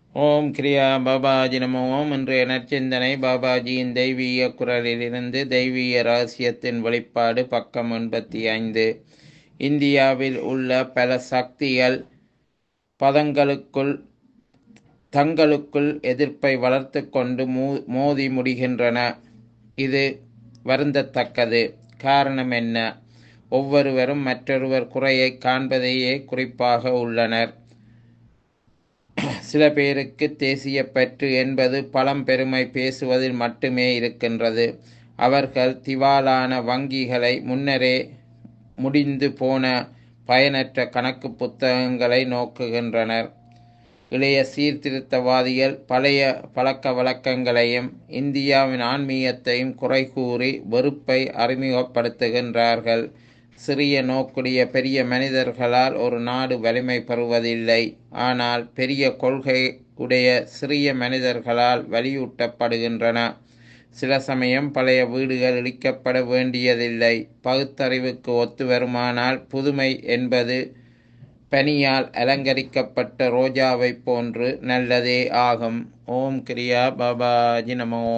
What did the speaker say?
ஓம் கிரியா பாபாஜி நம ஓம் இன்றைய நற்சிந்தனை பாபாஜியின் தெய்வீக குரலிலிருந்து தெய்வீக ரகசியத்தின் வெளிப்பாடு பக்கம் எண்பத்தி ஐந்து இந்தியாவில் உள்ள பல சக்திகள் பதங்களுக்குள் தங்களுக்குள் எதிர்ப்பை வளர்த்து கொண்டு மூ மோதி முடிகின்றன இது வருந்தத்தக்கது காரணம் என்ன ஒவ்வொருவரும் மற்றொருவர் குறையை காண்பதையே குறிப்பாக உள்ளனர் சில பேருக்கு தேசிய பற்று என்பது பழம் பெருமை பேசுவதில் மட்டுமே இருக்கின்றது அவர்கள் திவாலான வங்கிகளை முன்னரே முடிந்து போன பயனற்ற கணக்கு புத்தகங்களை நோக்குகின்றனர் இளைய சீர்திருத்தவாதிகள் பழைய பழக்க வழக்கங்களையும் இந்தியாவின் ஆன்மீகத்தையும் குறை கூறி வெறுப்பை அறிமுகப்படுத்துகின்றார்கள் சிறிய நோக்குடைய பெரிய மனிதர்களால் ஒரு நாடு வலிமை பெறுவதில்லை ஆனால் பெரிய கொள்கை உடைய சிறிய மனிதர்களால் வலியூட்டப்படுகின்றன சில சமயம் பழைய வீடுகள் இடிக்கப்பட வேண்டியதில்லை பகுத்தறிவுக்கு ஒத்து வருமானால் புதுமை என்பது பனியால் அலங்கரிக்கப்பட்ட ரோஜாவை போன்று நல்லதே ஆகும் ஓம் கிரியா பாபாஜி நமோ